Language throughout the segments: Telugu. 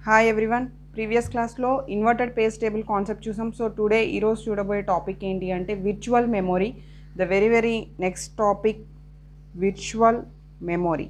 హాయ్ ఎవ్రీవన్ ప్రీవియస్ క్లాస్లో ఇన్వర్టెడ్ పేజ్ టేబుల్ కాన్సెప్ట్ చూసాం సో టుడే ఈరోజు చూడబోయే టాపిక్ ఏంటి అంటే virtual memory the very very next topic virtual memory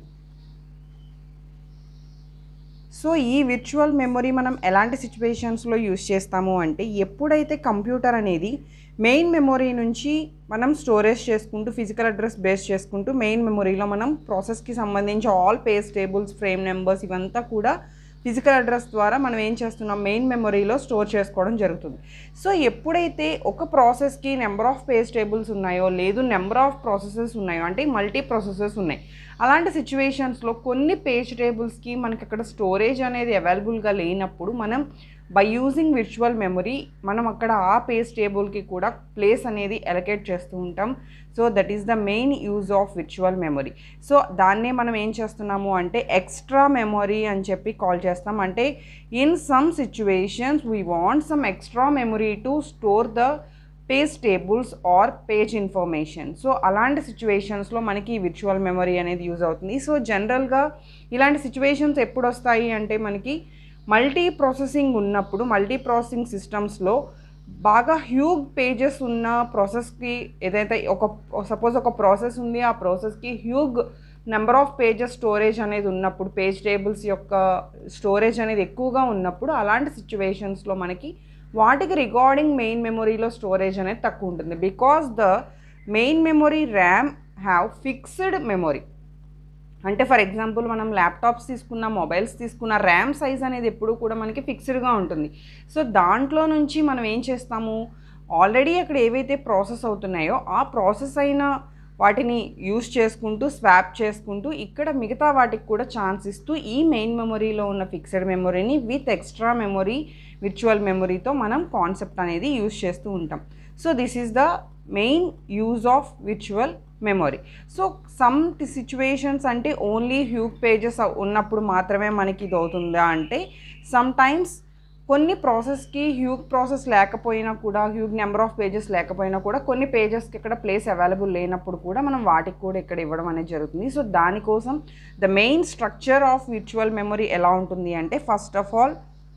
so ఈ విర్చువల్ మెమొరీ మనం ఎలాంటి సిచ్యువేషన్స్లో యూస్ చేస్తాము అంటే ఎప్పుడైతే కంప్యూటర్ అనేది మెయిన్ మెమొరీ నుంచి మనం స్టోరేజ్ చేసుకుంటూ ఫిజికల్ అడ్రస్ బేస్ చేసుకుంటూ మెయిన్ మెమొరీలో మనం ప్రాసెస్కి సంబంధించి all page tables frame numbers ఇవంతా కూడా ఫిజికల్ అడ్రస్ ద్వారా మనం ఏం చేస్తున్నాం మెయిన్ మెమొరీలో స్టోర్ చేసుకోవడం జరుగుతుంది సో ఎప్పుడైతే ఒక ప్రాసెస్కి నెంబర్ ఆఫ్ పేజ్ టేబుల్స్ ఉన్నాయో లేదు నెంబర్ ఆఫ్ ప్రాసెసెస్ ఉన్నాయో అంటే మల్టీ ప్రాసెసెస్ ఉన్నాయి అలాంటి సిచ్యువేషన్స్లో కొన్ని పేజ్ టేబుల్స్కి మనకి అక్కడ స్టోరేజ్ అనేది అవైలబుల్గా లేనప్పుడు మనం బై యూజింగ్ విర్చువల్ మెమొరీ మనం అక్కడ ఆ పేజ్ టేబుల్కి కూడా ప్లేస్ అనేది ఎలకేట్ చేస్తూ ఉంటాం so that is the main use of virtual memory so దాన్నే మనం ఏం చేస్తున్నాము అంటే ఎక్స్ట్రా మెమొరీ అని చెప్పి కాల్ చేస్తాం అంటే in some situations we want some extra memory to store the page tables or page information so అలాంటి సిచ్యువేషన్స్లో మనకి విర్చువల్ మెమొరీ అనేది యూజ్ అవుతుంది సో జనరల్గా ఇలాంటి సిచ్యువేషన్స్ ఎప్పుడు వస్తాయి అంటే మనకి మల్టీ ప్రాసెసింగ్ ఉన్నప్పుడు మల్టీ ప్రాసెసింగ్ సిస్టమ్స్లో బాగా హ్యూగ్ పేజెస్ ఉన్న ప్రాసెస్కి ఏదైతే ఒక సపోజ్ ఒక ప్రాసెస్ ఉంది ఆ ప్రాసెస్కి huge number of pages storage అనేది ఉన్నప్పుడు పేజ్ టేబుల్స్ యొక్క స్టోరేజ్ అనేది ఎక్కువగా ఉన్నప్పుడు అలాంటి సిచ్యువేషన్స్లో మనకి వాటికి రిగార్డింగ్ మెయిన్ మెమొరీలో స్టోరేజ్ అనేది తక్కువ ఉంటుంది because the main memory RAM have fixed memory అంటే ఫర్ ఎగ్జాంపుల్ మనం ల్యాప్టాప్స్ తీసుకున్న మొబైల్స్ తీసుకున్న ర్యామ్ సైజ్ అనేది ఎప్పుడు కూడా మనకి ఫిక్స్డ్గా ఉంటుంది సో దాంట్లో నుంచి మనం ఏం చేస్తాము ఆల్రెడీ అక్కడ ఏవైతే ప్రాసెస్ అవుతున్నాయో ఆ ప్రాసెస్ అయిన వాటిని యూస్ చేసుకుంటూ స్వాప్ చేసుకుంటూ ఇక్కడ మిగతా వాటికి కూడా ఛాన్స్ ఇస్తూ ఈ మెయిన్ మెమొరీలో ఉన్న ఫిక్స్డ్ మెమొరీని విత్ ఎక్స్ట్రా మెమొరీ విర్చువల్ మెమొరీతో మనం కాన్సెప్ట్ అనేది యూస్ చేస్తూ ఉంటాం so this is the main use of virtual memory so some situations అంటే ఓన్లీ హ్యూగ్ పేజెస్ ఉన్నప్పుడు మాత్రమే మనకి ఇది అవుతుందా అంటే సమ్ టైమ్స్ కొన్ని ప్రాసెస్కి హ్యూగ్ ప్రాసెస్ లేకపోయినా కూడా హ్యూగ్ నెంబర్ ఆఫ్ పేజెస్ లేకపోయినా కూడా కొన్ని పేజెస్కి ఇక్కడ ప్లేస్ అవైలబుల్ లేనప్పుడు కూడా మనం వాటికి కూడా ఇక్కడ ఇవ్వడం అనేది జరుగుతుంది సో దానికోసం the main structure of virtual memory ఎలా ఉంటుంది అంటే first of all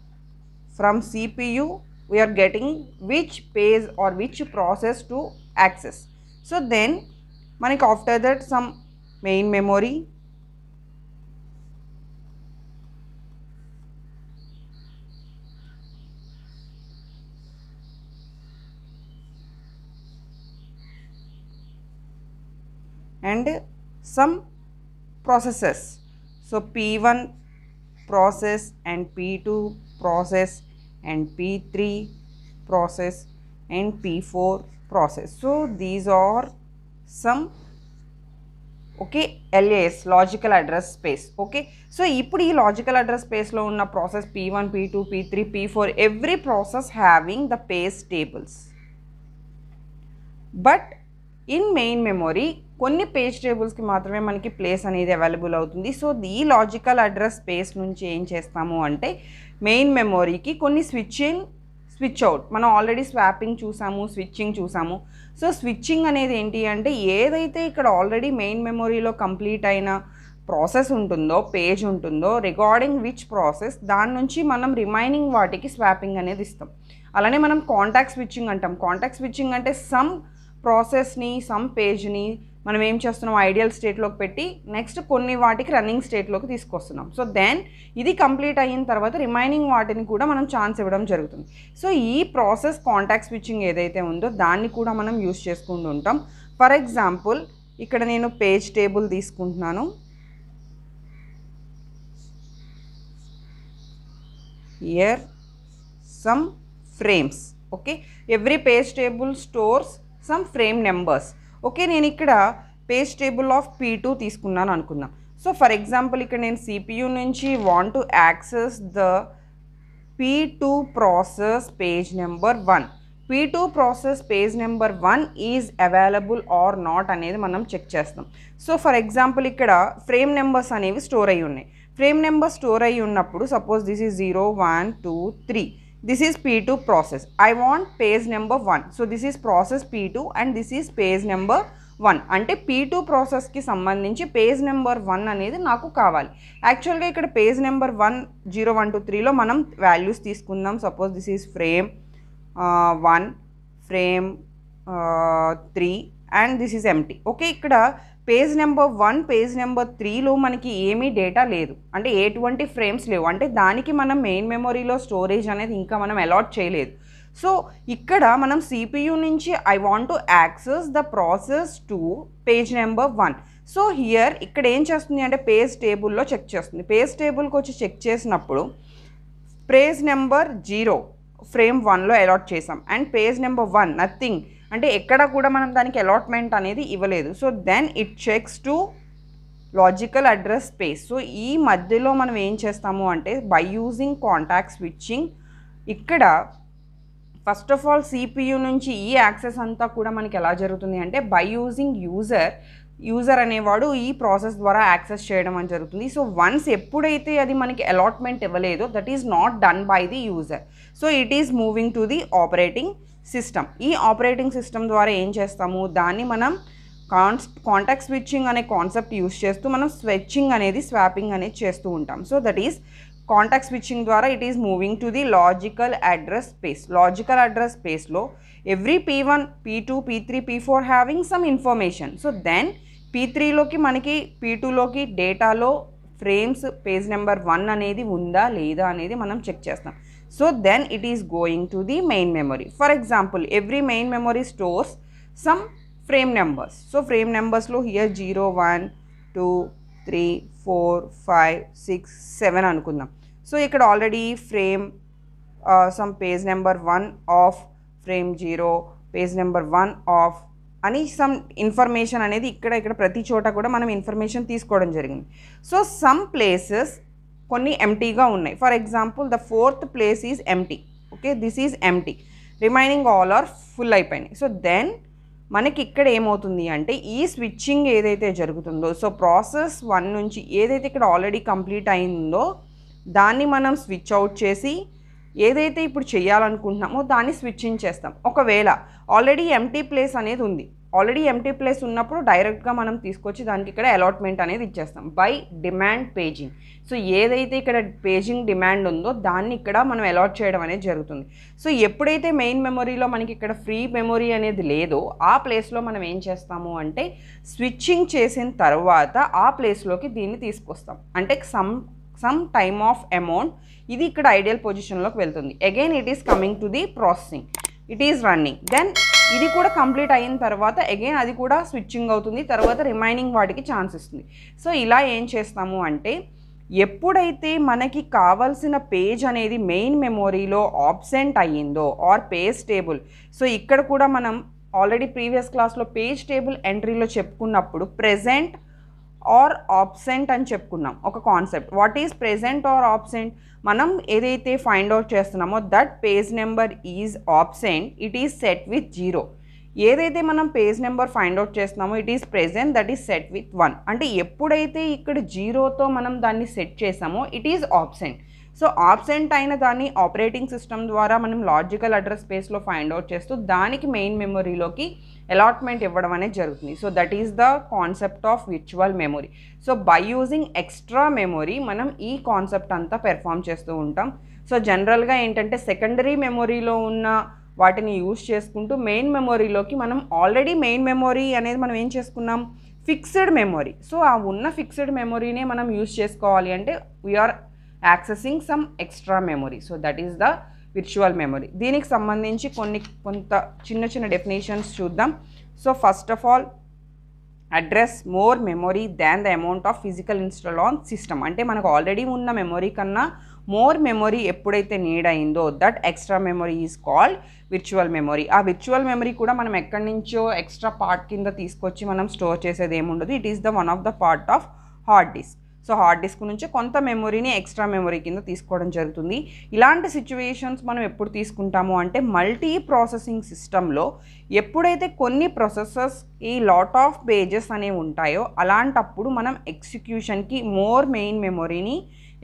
from CPU we are getting which page or which process to access so then మనకి after that some main memory and some processes so p1 process and p2 process and p3 process and p4 process so these are some okay LAS logical address space okay so ఇప్పుడు ఈ లాజికల్ అడ్రస్ స్పేస్లో ఉన్న process P one P two P three P four every process having the page tables but in main memory కొన్ని పేజ్ టేబుల్స్కి మాత్రమే మనకి ప్లేస్ అనేది అవైలబుల్ అవుతుంది సో ఈ లాజికల్ అడ్రస్ స్పేస్ నుంచి ఏం చేస్తాము అంటే మెయిన్ మెమొరీకి కొన్ని స్విచ్చింగ్ స్విచ్ అవుట్ మనం ఆల్రెడీ స్వాపింగ్ చూసాము స్విచ్చింగ్ చూసాము సో స్విచ్చింగ్ అనేది ఏంటి అంటే ఏదైతే ఇక్కడ ఆల్రెడీ మెయిన్ మెమొరీలో కంప్లీట్ అయిన ప్రాసెస్ ఉంటుందో పేజ్ ఉంటుందో రిగార్డింగ్ విచ్ ప్రాసెస్ దాని నుంచి మనం రిమైనింగ్ వాటికి స్వాపింగ్ అనేది ఇస్తాం అలానే మనం కాంటాక్ట్ స్విచ్చింగ్ అంటాం కాంటాక్ట్ స్విచ్చింగ్ అంటే సమ్ ప్రాసెస్ని సమ్ పేజ్ని మనం ఏం చేస్తున్నాం ఐడియల్ స్టేట్లోకి పెట్టి నెక్స్ట్ కొన్ని వాటికి రన్నింగ్ స్టేట్లోకి తీసుకొస్తున్నాం సో దెన్ ఇది కంప్లీట్ అయిన తర్వాత రిమైనింగ్ వాటిని కూడా మనం ఛాన్స్ ఇవ్వడం జరుగుతుంది సో ఈ ప్రాసెస్ కాంటాక్ట్ స్విచ్చింగ్ ఏదైతే ఉందో దాన్ని కూడా మనం యూస్ చేసుకుంటూ ఉంటాం ఫర్ ఎగ్జాంపుల్ ఇక్కడ నేను పేజ్ టేబుల్ తీసుకుంటున్నాను here some frames okay every page table stores some frame numbers okay నేను ఇక్కడ page table of P two తీసుకున్నాను అనుకుందాం సో ఫర్ ఎగ్జాంపుల్ ఇక్కడ నేను సిపియు నుంచి want to access the P two process page number one P two process page number one is available or not అనేది మనం చెక్ చేస్తాం సో ఫర్ ఎగ్జాంపుల్ ఇక్కడ ఫ్రేమ్ నెంబర్స్ అనేవి స్టోర్ అయ్యి ఉన్నాయి ఫ్రేమ్ నెంబర్ స్టోర్ అయ్యి ఉన్నప్పుడు suppose this is zero one two three this is p2 process i want page number 1 so this is process p2 and this is page number one అంటే పీ టూ ప్రాసెస్కి సంబంధించి పేజ్ నెంబర్ వన్ అనేది నాకు కావాలి యాక్చువల్గా ఇక్కడ page number one zero one two త్రీలో మనం వాల్యూస్ తీసుకుందాం suppose this is frame one frame three and this is empty okay ఇక్కడ page number one page number త్రీలో మనకి ఏమీ డేటా లేదు అంటే ఎటువంటి ఫ్రేమ్స్ లేవు అంటే దానికి మనం మెయిన్ మెమొరీలో స్టోరేజ్ అనేది ఇంకా మనం అలాట్ చేయలేదు సో ఇక్కడ మనం సిపియు నుంచి I want to access the process two page number one so here ఇక్కడ ఏం చేస్తుంది అంటే పేజ్ టేబుల్లో చెక్ చేస్తుంది పేజ్ టేబుల్కి వచ్చి చెక్ చేసినప్పుడు పేజ్ నెంబర్ జీరో ఫ్రేమ్ వన్లో అలాట్ చేసాం and page number one nothing అంటే ఎక్కడ కూడా మనం దానికి అలాట్మెంట్ అనేది ఇవ్వలేదు so then it checks to logical address space so ఈ మధ్యలో మనం ఏం చేస్తాము అంటే బై యూజింగ్ కాంటాక్ట్ స్విచ్చింగ్ ఇక్కడ ఫస్ట్ ఆఫ్ ఆల్ సిపియు నుంచి ఈ యాక్సెస్ అంతా కూడా మనకి ఎలా జరుగుతుంది అంటే బై యూజింగ్ యూజర్ యూజర్ అనేవాడు ఈ ప్రాసెస్ ద్వారా యాక్సెస్ చేయడం అని జరుగుతుంది సో వన్స్ ఎప్పుడైతే అది మనకి అలాట్మెంట్ ఇవ్వలేదో that is not done by the user so it is moving to the operating system ఈ ఆపరేటింగ్ సిస్టమ్ ద్వారా ఏం చేస్తాము దాన్ని మనం కాన్స్ కాంటాక్ట్ స్విచ్చింగ్ అనే కాన్సెప్ట్ యూస్ చేస్తూ మనం స్విచ్చింగ్ అనేది స్వాపింగ్ అనేది చేస్తూ ఉంటాం so that is contact switching ద్వారా it is moving to the logical address space logical address స్పేస్లో every P one P two P three P four having some information so then P త్రీలోకి మనకి పీ టూలోకి డేటాలో ఫ్రేమ్స్ పేజ్ నెంబర్ వన్ అనేది ఉందా లేదా అనేది మనం చెక్ చేస్తాం so then it is going to the main memory for example every main memory stores some frame numbers so frame నెంబర్స్లో here zero one two three four five six seven అనుకుందాం సో ఇక్కడ already frame some page number one of frame zero page number one of అని సమ్ ఇన్ఫర్మేషన్ అనేది ఇక్కడ ఇక్కడ ప్రతి చోట కూడా మనం ఇన్ఫర్మేషన్ తీసుకోవడం జరిగింది సో సమ్ ప్లేసెస్ కొన్ని ఎంటీగా ఉన్నాయి for example the fourth place is empty okay this is empty remaining all are full అయిపోయినాయి సో దెన్ మనకి ఇక్కడ ఏమవుతుంది అంటే ఈ స్విచ్చింగ్ ఏదైతే జరుగుతుందో సో ప్రాసెస్ వన్ నుంచి ఏదైతే ఇక్కడ ఆల్రెడీ కంప్లీట్ అయిందో దాన్ని మనం స్విచ్ అవుట్ చేసి ఏదైతే ఇప్పుడు చేయాలనుకుంటున్నామో దాన్ని స్విచ్చింగ్ చేస్తాం ఒకవేళ ఆల్రెడీ ఎంటీ ప్లేస్ అనేది ఉంది ఆల్రెడీ ఎంటీ ప్లేస్ ఉన్నప్పుడు డైరెక్ట్గా మనం తీసుకొచ్చి దానికి ఇక్కడ అలాట్మెంట్ అనేది ఇచ్చేస్తాం బై డిమాండ్ పేజింగ్ సో ఏదైతే ఇక్కడ పేజింగ్ డిమాండ్ ఉందో దాన్ని ఇక్కడ మనం అలాట్ చేయడం అనేది జరుగుతుంది సో ఎప్పుడైతే మెయిన్ మెమొరీలో మనకి ఇక్కడ ఫ్రీ మెమొరీ అనేది లేదో ఆ ప్లేస్లో మనం ఏం చేస్తాము అంటే స్విచ్చింగ్ చేసిన తర్వాత ఆ ప్లేస్లోకి దీన్ని తీసుకొస్తాం అంటే some some time of amount ఇది ఇక్కడ ఐడియల్ పొజిషన్లోకి వెళ్తుంది again it is coming to the processing it is running then ఇది కూడా కంప్లీట్ అయిన తర్వాత అగైన్ అది కూడా స్విచ్చింగ్ అవుతుంది తర్వాత రిమైనింగ్ వాటికి ఛాన్స్ ఇస్తుంది సో ఇలా ఏం చేస్తాము అంటే ఎప్పుడైతే మనకి కావాల్సిన పేజ్ అనేది మెయిన్ మెమొరీలో ఆబ్సెంట్ అయ్యిందో ఆర్ పేజ్ టేబుల్ సో ఇక్కడ కూడా మనం ఆల్రెడీ ప్రీవియస్ క్లాస్లో పేజ్ టేబుల్ ఎంట్రీలో చెప్పుకున్నప్పుడు ప్రెజెంట్ ఆర్ ఆబ్సెంట్ అని చెప్పుకున్నాం ఒక concept what is present or absent మనం ఏదైతే ఫైండ్ అవుట్ చేస్తున్నామో that page number is absent it is set with zero ఏదైతే మనం పేజ్ నెంబర్ ఫైండ్ అవుట్ చేస్తున్నామో it is present that is set with one అంటే ఎప్పుడైతే ఇక్కడ జీరోతో మనం దాన్ని సెట్ చేసామో it is absent so absent అయిన దాన్ని ఆపరేటింగ్ సిస్టమ్ ద్వారా మనం లాజికల్ అడ్రస్ స్పేస్లో ఫైండ్ అవుట్ చేస్తూ దానికి మెయిన్ మెమొరీలోకి అలాట్మెంట్ ఇవ్వడం అనేది జరుగుతుంది so that is the concept of virtual memory so by using extra memory మనం ఈ కాన్సెప్ట్ అంతా పెర్ఫామ్ చేస్తూ ఉంటాం సో జనరల్గా ఏంటంటే సెకండరీ మెమొరీలో ఉన్న వాటిని యూస్ చేసుకుంటూ మెయిన్ మెమొరీలోకి మనం ఆల్రెడీ మెయిన్ మెమొరీ అనేది మనం ఏం చేసుకున్నాం ఫిక్స్డ్ మెమొరీ సో ఆ ఉన్న ఫిక్స్డ్ మెమొరీనే మనం యూస్ చేసుకోవాలి అంటే we are accessing some extra memory so that is the virtual memory దీనికి సంబంధించి కొన్ని కొంత చిన్న చిన్న డెఫినేషన్స్ చూద్దాం so first of all address more memory than the amount of physical install on system అంటే మనకు ఆల్రెడీ ఉన్న మెమొరీ కన్నా మోర్ మెమొరీ ఎప్పుడైతే నీడ్ అయిందో that extra memory is called virtual memory ఆ విర్చువల్ మెమొరీ కూడా మనం ఎక్కడి నుంచో ఎక్స్ట్రా పార్ట్ కింద తీసుకొచ్చి మనం స్టోర్ చేసేది ఏముండదు it is the one of the part of hard disk so hard disk నుంచి కొంత మెమొరీని ఎక్స్ట్రా మెమొరీ కింద తీసుకోవడం జరుగుతుంది ఇలాంటి సిచ్యువేషన్స్ మనం ఎప్పుడు తీసుకుంటాము అంటే మల్టీ ప్రాసెసింగ్ సిస్టంలో ఎప్పుడైతే కొన్ని ప్రాసెసర్స్ ఈ లాట్ ఆఫ్ పేజెస్ అనేవి ఉంటాయో అలాంటప్పుడు మనం ఎగ్జిక్యూషన్కి మోర్ మెయిన్ మెమొరీని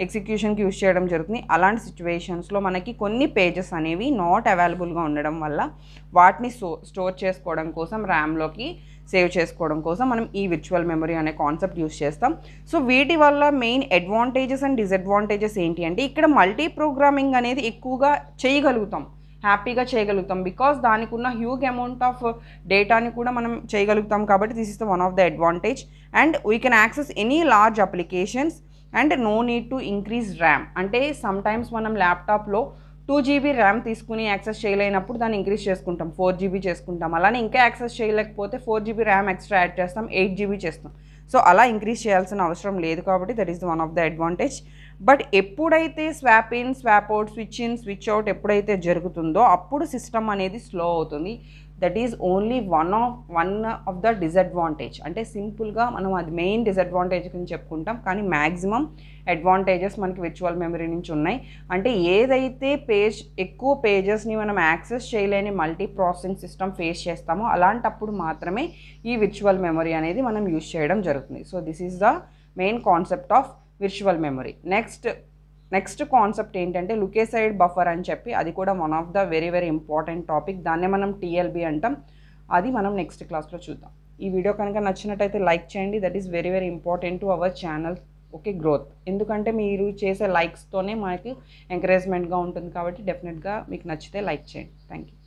ఎగ్జిక్యూషన్కి యూస్ చేయడం జరుగుతుంది అలాంటి సిచ్యువేషన్స్లో మనకి కొన్ని పేజెస్ అనేవి నాట్ అవైలబుల్గా ఉండడం వల్ల వాటిని స్టో స్టోర్ చేసుకోవడం కోసం ర్యామ్లోకి సేవ్ చేసుకోవడం కోసం మనం ఈ విర్చువల్ మెమరీ అనే కాన్సెప్ట్ యూస్ చేస్తాం సో వీటి వల్ల మెయిన్ అడ్వాంటేజెస్ అండ్ డిసడ్వాంటేజెస్ ఏంటి అంటే ఇక్కడ మల్టీ ప్రోగ్రామింగ్ అనేది ఎక్కువగా చేయగలుగుతాం హ్యాపీగా చేయగలుగుతాం బికాస్ దానికి ఉన్న హ్యూజ్ అమౌంట్ ఆఫ్ డేటాని కూడా మనం చేయగలుగుతాం కాబట్టి this is the one of the advantage and we can access any large applications and no need to increase RAM అంటే సమ్ టైమ్స్ మనం ల్యాప్టాప్లో టూ జీబీ ర్యామ్ తీసుకుని యాక్సెస్ చేయలేనప్పుడు దాన్ని ఇంక్రీజ్ చేసుకుంటాం ఫోర్ జీబీ చేసుకుంటాం అలానే ఇంకా యాక్సెస్ చేయలేకపోతే four GB RAM extra add చేస్తాం ఎయిట్ జీబీ చేస్తాం సో అలా ఇంక్రీజ్ చేయాల్సిన అవసరం లేదు కాబట్టి that is one of the advantage but ఎప్పుడైతే swap in swap out switch in switch out ఎప్పుడైతే జరుగుతుందో అప్పుడు సిస్టమ్ అనేది స్లో అవుతుంది that is only one of one of the disadvantage అంటే సింపుల్గా మనం అది మెయిన్ డిసడ్వాంటేజ్ కింద చెప్పుకుంటాం కానీ మ్యాక్సిమం అడ్వాంటేజెస్ మనకి విర్చువల్ మెమరీ నుంచి ఉన్నాయి అంటే ఏదైతే పేజ్ ఎక్కువ పేజెస్ని మనం యాక్సెస్ చేయలేని మల్టీ ప్రాసెసింగ్ సిస్టమ్ ఫేస్ చేస్తామో అలాంటప్పుడు మాత్రమే ఈ విర్చువల్ మెమరీ అనేది మనం యూజ్ చేయడం జరుగుతుంది so this is the main concept of virtual memory next next concept ఏంటంటే లుకేసైడ్ బఫర్ అని చెప్పి అది కూడా one of the very very important topic దాన్నే మనం టీఎల్బి అంటాం అది మనం నెక్స్ట్ క్లాస్లో చూద్దాం ఈ వీడియో కనుక నచ్చినట్టయితే లైక్ చేయండి that is very very important to our channel okay growth ఎందుకంటే మీరు చేసే లైక్స్తోనే మనకి ఎంకరేజ్మెంట్గా ఉంటుంది కాబట్టి డెఫినెట్గా మీకు నచ్చితే లైక్ చేయండి థ్యాంక్ యూ